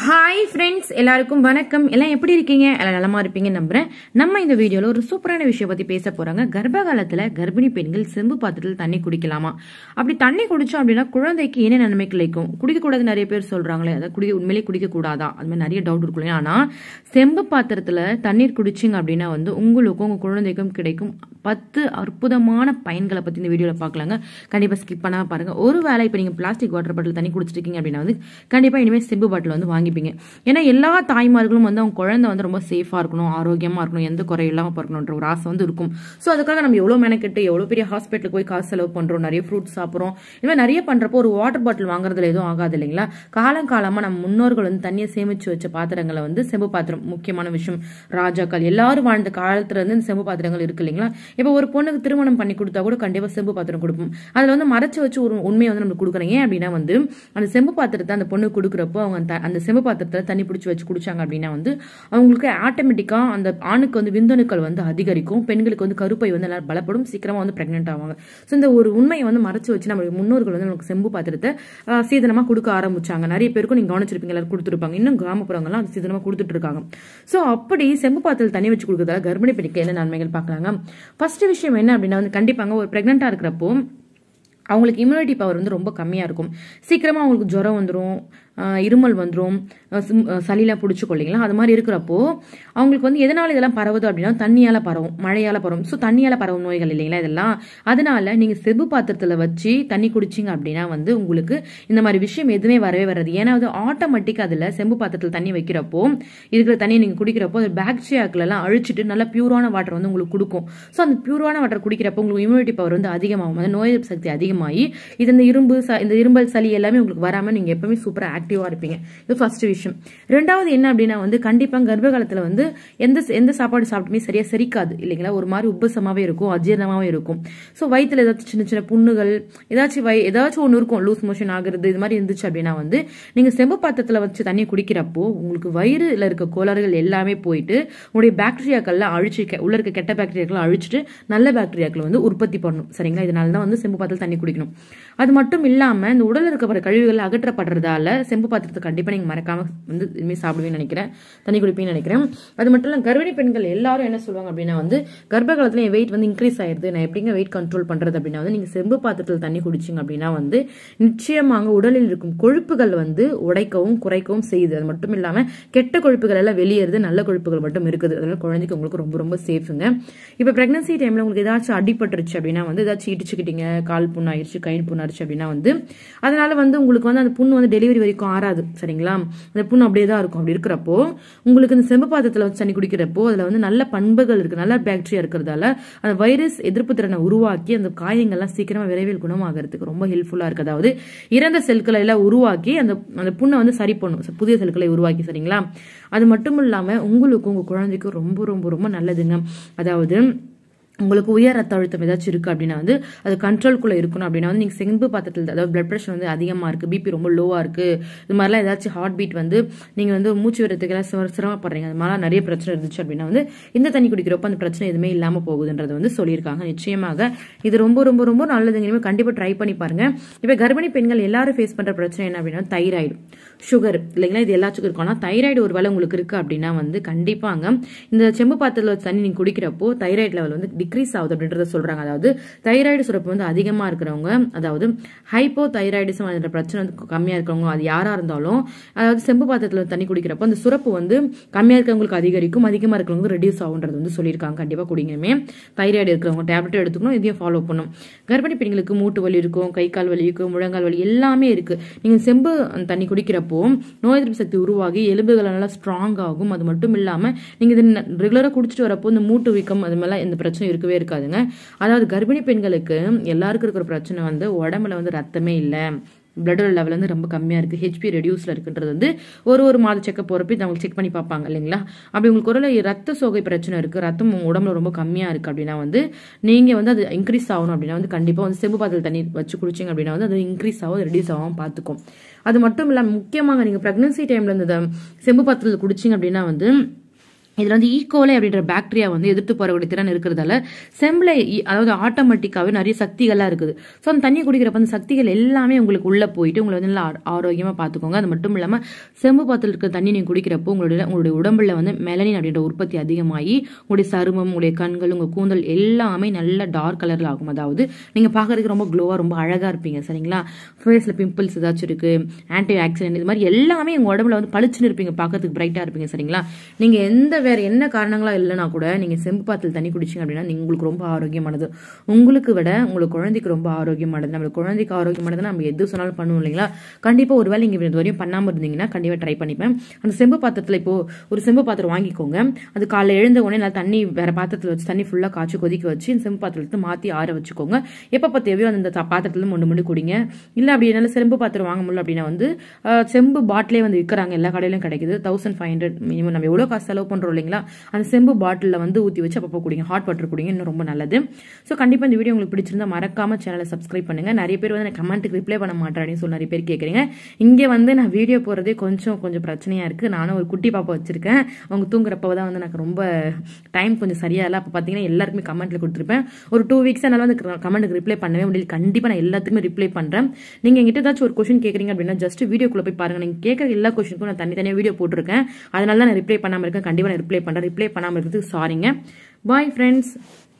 Hi friends எல்லாருக்கும் வணக்கம் எல்லாம் எப்படி இருக்கீங்க எல்லாம் நலமா இருப்பீங்கன்னு நம்புறேன் நம்ம இந்த வீடியோல ஒரு சூப்பரான விஷயம் பத்தி பேச போறாங்க கர்ப்ப காலத்துல கர்ப்பிணி பெண்கள் செம்பு பாத்திரத்தில் தண்ணி குடிக்கலாமா அப்படி தண்ணி குடிச்சோம் அப்படின்னா குழந்தைக்கு என்ன நன்மை கிடைக்கும் குடிக்க கூடாது நிறைய பேர் சொல்றாங்களே அதை குடிக்க உண்மையிலேயே குடிக்க கூடாதா அது மாதிரி நிறைய டவுட் இருக்கும் இல்லையா? ஆனா செம்பு பாத்திரத்துல தண்ணீர் குடிச்சிங்க அப்படின்னா வந்து உங்களுக்கும் உங்க குழந்தைக்கும் கிடைக்கும் பத்து அற்புதமான பயன்களை பத்தி இந்த வீடியோல பார்க்கலாங்க கண்டிப்பா ஸ்கிப் பண்ணாம பாருங்க ஒருவேளை இப்போ நீங்க பிளாஸ்டிக் வாட்டர் பாட்டில் தண்ணி குடிச்சிட்டு இருக்கீங்க அப்படின்னா வந்து கண்டிப்பா இனிமேல் செம்பு பாட்டில் வந்து வாங்கிப்பீங்க ஏன்னா எல்லா தாய்மார்களும் வந்து அவங்க குழந்தை வந்து ரொம்ப சேஃபா இருக்கணும் ஆரோக்கியமா இருக்கணும் எந்த குறை இல்லாம பிறக்கணுன்ற ஒரு ஆசை வந்து இருக்கும் ஸோ அதுக்காக நம்ம எவ்வளவு மெனக்கெட்டு எவ்வளவு பெரிய ஹாஸ்பிட்டலுக்கு போய் காசு செலவு பண்றோம் நிறைய ஃப்ரூட்ஸ் சாப்பிட்றோம் இந்த மாதிரி நிறைய பண்றப்போ ஒரு வாட்டர் பாட்டில் வாங்குறதுல எதுவும் ஆகாது இல்லைங்களா காலம் காலமா நம்ம முன்னோர்கள் வந்து தண்ணியை சேமிச்சு வச்ச பாத்திரங்களை வந்து செம்பு பாத்திரம் முக்கியமான விஷயம் ராஜாக்கள் எல்லாரும் வாழ்ந்த காலத்துல இருந்து இந்த செம்பு பாத்திரங்கள் இருக்கு இல்லைங்களா இப்போ ஒரு பொண்ணுக்கு திருமணம் பண்ணி கொடுத்தா கூட கண்டிப்பா செம்பு பாத்திரம் கொடுப்போம் அதுல வந்து மறைச்சு வச்சு ஒரு உண்மையை வந்து நம்ம கொடுக்குறோம் ஏன் அப்படின்னா வந்து அந்த செம்பு பாத்திரத்தை அந்த பொண்ணு கொடுக்குறப்போ அவங்க அந்த- அந்த செம்பு பாத்திரத்துல தண்ணி பிடிச்சி வச்சு குடிச்சாங்க அப்படின்னா வந்து அவங்களுக்கு ஆட்டோமேட்டிக்கா அந்த ஆணுக்கு வந்து விந்தணுக்கள் வந்து அதிகரிக்கும் பெண்களுக்கு வந்து கருப்பை வந்து நல்லா பலப்படும் சீக்கிரமா வந்து பிரெக்னென்ட் ஆவாங்க ஸோ இந்த ஒரு உண்மையை வந்து மறைச்சு வச்சு நம்ம முன்னோர்கள் வந்து நமக்கு செம்பு பாத்திரத்தை ஆஹ், சீதனமா கொடுக்க ஆரம்பிச்சாங்க நிறைய பேருக்கும் நீங்க கவனிச்சிருப்பீங்க எல்லாரும் கொடுத்துருப்பாங்க இன்னும் கிராமப்புறங்கள்லாம் அது சீதனமா கொடுத்துட்டு இருக்காங்க ஸோ அப்படி செம்பு பாத்திரத்தில் தண்ணி வச்சு கொடுக்கறதால கர்ப்பிணி பெண்ணுக்கு என்ன நன்மைகள் பார்க்கலாங்க ஃபர்ஸ்ட் விஷயம் என்ன அப்படின்னா வந்து கண்டிப்பாங்க ஒரு பிரெக்னெண்டா இருக்கிறப்போ அவங்களுக்கு இம்யூனிட்டி பவர் வந்து ரொம்ப கம்மியாக இருக்கும் சீக்கிரமாக அவங்களுக்கு ஜுரம் வந்துடும் இருமல் வந்துடும் சளிலாம் பிடிச்சிக்கும் இல்லைங்களா அது மாதிரி இருக்கிறப்போ அவங்களுக்கு வந்து எதனால இதெல்லாம் பரவுது அப்படின்னா தண்ணியால் பரவும் மழையால் பரவும் ஸோ தண்ணியால் பரவும் நோய்கள் இல்லைங்களா இதெல்லாம் அதனால நீங்கள் செபு பாத்திரத்தில் வச்சு தண்ணி குடிச்சிங்க அப்படின்னா வந்து உங்களுக்கு இந்த மாதிரி விஷயம் எதுவுமே வரவே வராது ஏன்னா அது ஆட்டோமேட்டிக்காக அதில் செம்பு பாத்திரத்தில் தண்ணி வைக்கிறப்போ இருக்கிற தண்ணியை நீங்கள் குடிக்கிறப்போ அது பாக்டீரியாக்களெல்லாம் அழிச்சிட்டு நல்ல பியூரான வாட்டர் வந்து உங்களுக்கு கொடுக்கும் ஸோ அந்த பியூரான வாட்டர் குடிக்கிறப்போ உங்களுக்கு இம்யூனிட்டி பவர் வந்து அதிகமாகும் அந்த நோய் எதிர்ப்பு சக்தி அதிகமாகி இது இந்த இரும்பு ச- இந்த இரும்பல் சளி எல்லாமே உங்களுக்கு வராமல் நீங்கள் எப்பவுமே சூப்பராக ஆக்டிவாக இருப்பீங்க இது ஃபர்ஸ்ட் விஷயம் ரெண்டாவது என்ன அப்படின்னா வந்து கண்டிப்பாக கர்ப்ப காலத்தில் வந்து எந்த எந்த சாப்பாடு சாப்பிட்டுமே சரியாக செரிக்காது இல்லைங்களா ஒரு மாதிரி உப்பசமாகவே இருக்கும் அஜீரணமாகவே இருக்கும் ஸோ வயித்துல ஏதாச்சும் சின்ன சின்ன புண்ணுகள் ஏதாச்சும் வய ஏதாச்சும் ஒன்று இருக்கும் லூஸ் மோஷன் ஆகுறது இது மாதிரி இருந்துச்சு அப்படின்னா வந்து நீங்கள் செம்பு பாத்திரத்தில் வச்சு தண்ணி குடிக்கிறப்போ உங்களுக்கு வயிறுல இருக்க கோளாறுகள் எல்லாமே போயிட்டு உங்களுடைய பாக்டீரியாக்கள்லாம் அழிச்சு கெ- உள்ள இருக்க கெட்ட பாக்டீரியாக்களை அழிச்சிட்டு நல்ல பாக்டீரியாக்களை வந்து உற்பத்தி பண்ணும் சரிங்களா இதனால தான் வந்து செம்பு பாத்திரத்தில் தண்ணி குடிக்கணும் அது மட்டும் இல்லாம இந்த உடல்ல இருக்க கழிவுகள் அகற்றப்படுறதால செம்பு பாத்திரத்தை கண்டிப்பா நீங்க மறக்காம வந்து இனிமே சாப்பிடுவீங்கன்னு நினைக்கிறேன் தண்ணி குடிப்பீங்கன்னு நினைக்கிறேன் அது மட்டும் இல்ல கர்ப்பிணி பெண்கள் எல்லாரும் என்ன சொல்லுவாங்க அப்படின்னா வந்து கர்ப்ப காலத்துல என் வெயிட் வந்து இன்க்ரீஸ் ஆயிருது நான் எப்படிங்க வெயிட் கண்ட்ரோல் பண்றது அப்படின்னா வந்து நீங்க செம்பு பாத்திரத்தில் தண்ணி குடிச்சீங்க அப்படின்னா வந்து நிச்சயமாக உடலில் இருக்கும் கொழுப்புகள் வந்து உடைக்கவும் குறைக்கவும் செய்யுது அது மட்டும் இல்லாம கெட்ட கொழுப்புகள் எல்லாம் வெளியேறுது நல்ல கொழுப்புகள் மட்டும் இருக்குது அதனால குழந்தைக்கு உங்களுக்கு ரொம்ப ரொம்ப சேஃபுங்க இப்போ பிரெக்னன்சி டைம்ல உங்களுக்கு ஏதாச்சும் அடிபட்டுருச்சு அப்படின்னா வந்து ஏதாச்சும் இடிச்சுக்கிட்டீங்க கால் புண்ணு ஆயிடுச்சு கை புண்ணாயிருச்சு அப்படின்னா வந்து அதனால வந்து உங்களுக்கு வந்து அந்த புண்ணு வந்து டெலிவரி வரைக்கும் ஆறாது சரிங்களா அந்த புண்ணு அப்படியே தான் இருக்கும் அப்படி இருக்கிறப்போ உங்களுக்கு இந்த செம்பு பாத்திரத்தில் வச்சு தண்ணி குடிக்கிறப்போ அதுல வந்து நல்ல பண்புகள் இருக்கு நல்ல பாக்டீரியா இருக்கிறதால அந்த வைரஸ் எதிர்ப்பு திறனை உருவாக்கி அந்த காயங்கள்லாம் சீக்கிரமா விரைவில் குணமாகறதுக்கு ரொம்ப ஹெல்ப்ஃபுல்லா இருக்கு அதாவது இறந்த செல்களை எல்லாம் உருவாக்கி அந்த அந்த புண்ணை வந்து சரி பண்ணும் புதிய செல்களை உருவாக்கி சரிங்களா அது மட்டும் இல்லாம உங்களுக்கும் உங்க குழந்தைக்கும் ரொம்ப ரொம்ப ரொம்ப நல்லதுங்க அதாவது உங்களுக்கு உயர் ரத்த அழுத்தம் ஏதாச்சும் இருக்கு அப்படின்னா வந்து அது கண்ட்ரோல்குள்ள இருக்கணும் அப்படின்னா வந்து நீங்க செம்பு பாத்திரத்தில் அதாவது பிளட் ப்ரெஷர் வந்து அதிகமா இருக்கு பிபி ரொம்ப லோவா இருக்கு இது மாதிரிலாம் ஏதாச்சும் ஹார்ட் பீட் வந்து நீங்க வந்து மூச்சு விடுறதுக்கு எல்லாம் சிர- சிரமப்படுறீங்க அது மாதிரிலாம் நிறைய பிரச்சனை இருந்துச்சு அப்படின்னா வந்து இந்த தண்ணி குடிக்கிறப்ப அந்த பிரச்சனை எதுவுமே இல்லாம போகுதுன்றது வந்து சொல்லியிருக்காங்க நிச்சயமாக இது ரொம்ப ரொம்ப ரொம்ப நல்லதுங்க இனிமேல் கண்டிப்பா ட்ரை பண்ணி பாருங்க இப்ப கர்ப்பிணி பெண்கள் எல்லாரும் ஃபேஸ் பண்ற பிரச்சனை என்ன அப்படின்னா தைராய்டு சுகர் இல்லைங்களா இது எல்லாத்துக்கும் இருக்கும் ஆனால் தைராய்டு ஒரு வேளை உங்களுக்கு இருக்கு அப்படின்னா வந்து கண்டிப்பாங்க இந்த செம்பு பாத்திரத்தில் வச்ச தண்ணி நீங்க குடிக்கிறப்போ தைராய்டு லெவல் வந்து டிக்ரீஸ் ஆகுது அப்படின்றத சொல்றாங்க அதாவது தைராய்டு சுரப்பு வந்து அதிகமா இருக்கிறவங்க அதாவது ஹைப்போ தைராய்டிசம் என்ற பிரச்சனை வந்து கம்மியா இருக்கிறவங்க அது யாரா இருந்தாலும் அதாவது செம்பு பாத்திரத்தில் தண்ணி குடிக்கிறப்போ அந்த சுரப்பு வந்து கம்மியா இருக்கிறவங்களுக்கு அதிகரிக்கும் அதிகமா இருக்கிறவங்க ரெடியூஸ் ஆகுன்றது வந்து சொல்லியிருக்காங்க கண்டிப்பா குடிங்கமே தைராய்டு இருக்கிறவங்க டேப்லெட் எடுத்துக்கணும் இதையும் ஃபாலோ பண்ணும் கர்ப்பிணி பெண்களுக்கு மூட்டு வலி இருக்கும் கை கால் வலி இருக்கும் முழங்கால் வலி எல்லாமே இருக்கு நீங்க செம்பு தண்ணி குடிக்கிறப்போ நோய் எதிர்ப்பு சக்தி உருவாகி எலும்புகள் நல்லா ஸ்ட்ராங் ஆகும் அது மட்டும் இல்லாம நீங்க இது ரெகுலரா குடிச்சிட்டு வரப்போ இந்த மூட்டு வீக்கம் அது மாதிரிலாம் இந்த பிரச்சனை இருக்கவே இருக்காதுங்க அதாவது கர்ப்பிணி பெண்களுக்கு எல்லாருக்கும் இருக்கிற பிரச்சனை வந்து உடம்புல வந்து ரத்தமே இல்லை பிளட் லெவல் வந்து ரொம்ப கம்மியாக இருக்குது ஹெச்பி ரெடியூஸில் இருக்குன்றது வந்து ஒரு ஒரு மாத செக்கப் போகிறப்ப இதை அவங்களுக்கு செக் பண்ணி பார்ப்பாங்க இல்லைங்களா அப்படி உங்களுக்கு ஒரு ரத்த சோகை பிரச்சனை இருக்குது ரத்தம் உங்க உடம்புல ரொம்ப கம்மியாக இருக்குது அப்படின்னா வந்து நீங்கள் வந்து அது இன்க்ரீஸ் ஆகணும் அப்படின்னா வந்து கண்டிப்பாக வந்து செம்பு பாத்திரம் தண்ணி வச்சு குடிச்சிங்க அப்படின்னா வந்து அது இன்க்ரீஸ் ஆகும் ரெடியூஸ் ஆகாமல் பார்த்துக்கும் அது மட்டும் இல்லாமல் முக்கியமாக நீங்கள் ப்ரெக்னன்சி டைமில் இந்த செம்பு பாத்திரத்தில் குடிச்சிங்க அப்படின்னா வந்து இதில் வந்து ஈகோலை அப்படின்ற பாக்டீரியா வந்து எதிர்த்து போறக்கூடிய திறன் இருக்கிறதால செம்பில் அதாவது ஆட்டோமேட்டிக்காகவே நிறைய சக்திகள்லாம் இருக்குது ஸோ அந்த தண்ணி குடிக்கிறப்ப அந்த சக்திகள் எல்லாமே உங்களுக்கு உள்ளே போயிட்டு உங்களை வந்து நல்லா ஆரோக்கியமாக பார்த்துக்கோங்க அது மட்டும் இல்லாமல் செம்பு பாத்திரத்தில் இருக்கிற தண்ணி நீங்கள் குடிக்கிறப்போ உங்களுடைய உங்களுடைய உடம்புல வந்து மெலனின் அப்படின்ற உற்பத்தி அதிகமாகி உங்களுடைய சருமம் உங்களுடைய கண்கள் உங்கள் கூந்தல் எல்லாமே நல்ல டார்க் கலரில் ஆகும் அதாவது நீங்கள் பார்க்கறதுக்கு ரொம்ப க்ளோவாக ரொம்ப அழகாக இருப்பீங்க சரிங்களா ஃபேஸில் பிம்பிள்ஸ் ஏதாச்சும் இருக்குது ஆன்டி ஆக்சிடென்ட் இது மாதிரி எல்லாமே உங்கள் உடம்புல வந்து பளிச்சுன்னு இருப்பீங்க பார்க்கறதுக்கு பிரைட்டாக இருப்பீங்க சரிங்களா நீங்கள் எந்த வேற என்ன காரணங்களா இல்லைனா கூட நீங்கள் செம்பு பாத்தில் தண்ணி குடிச்சிங்க அப்படின்னா நீங்க உங்களுக்கு ரொம்ப ஆரோக்கியமானது உங்களுக்கு விட உங்களுக்கு குழந்தைக்கு ரொம்ப ஆரோக்கியமானது நம்மளுக்கு குழந்தைக்கு ஆரோக்கியமானது நம்ம எது சொன்னாலும் பண்ணுவோம் இல்லைங்களா கண்டிப்பாக ஒரு வேளை நீங்கள் இது வரையும் பண்ணாமல் இருந்தீங்கன்னா கண்டிப்பாக ட்ரை பண்ணிப்பேன் அந்த செம்பு பாத்திரத்தில் இப்போ ஒரு செம்பு பாத்திரம் வாங்கிக்கோங்க அது காலைல எழுந்த உடனே நல்லா தண்ணி வேற பாத்திரத்தில் வச்சு தண்ணி ஃபுல்லாக காய்ச்சி கொதிக்க வச்சு இந்த செம்பு பாத்திரத்தை மாற்றி ஆற வச்சுக்கோங்க எப்பப்போ தேவையோ அந்த த- பாத்திரத்துல மொண்டு மொண்டு குடிங்க இல்லை அப்படி என்னால் செம்பு பாத்திரம் வாங்க முடியல அப்படின்னா வந்து அஹ், செம்பு பாட்டிலே வந்து விற்கிறாங்க எல்லா கடையிலும் கிடைக்குது தௌசண்ட் ஃபைவ் ஹண்ட்ரட் மினிமம் நம்ம எவ்வளோ காசு செலவு பண்ணுறோம் இல்லைங்களா அந்த செம்பு பாட்டிலில் வந்து ஊற்றி வச்சு அப்பப்போ குடிங்க ஹாட் வாட்டர் குடிங்க இன்னும் ரொம்ப நல்லது ஸோ கண்டிப்பாக இந்த வீடியோ உங்களுக்கு பிடிச்சிருந்தா மறக்காம சேனலை சப்ஸ்கிரைப் பண்ணுங்க நிறைய பேர் வந்து எனக்கு கமெண்ட்டுக்கு ரிப்ளை பண்ண மாட்டேன் அப்படின்னு சொல்லி நிறைய பேர் கேட்குறீங்க இங்கே வந்து நான் வீடியோ போடுறதே கொஞ்சம் கொஞ்சம் பிரச்சனையாக இருக்குது நானும் ஒரு குட்டி பாப்பா வச்சிருக்கேன் அவங்க தூங்குறப்ப தான் வந்து எனக்கு ரொம்ப டைம் கொஞ்சம் சரியா இல்லை அப்போ பார்த்தீங்கன்னா எல்லாருக்குமே கமெண்ட்ல கொடுத்துருப்பேன் ஒரு டூ வீக்ஸ் என்னால் வந்து கமெண்ட்டுக்கு ரிப்ளை பண்ணவே முடியல கண்டிப்பாக நான் எல்லாத்துக்குமே ரிப்ளை பண்ணுறேன் நீங்கள் எங்கிட்ட ஏதாச்சும் ஒரு கொஷின் கேட்குறீங்க அப்படின்னா ஜஸ்ட் வீடியோக்குள்ளே போய் பாருங்க நீங்கள் கேட்குற எல்லா கொஷினுக்கும் நான் தனித்தனியாக வீடியோ போட்டிருக்கேன் அதனால தான் நான் ரிப்ளை பண்ணாமல் இருக்கேன் கண்டிப்பாக நான் ரிப்ளை பண்ணுறேன் ரிப்ளை பண்ணாமல் இருக்கிறதுக்கு சாரிங்க பாய் ஃப்ரெண்ட்ஸ்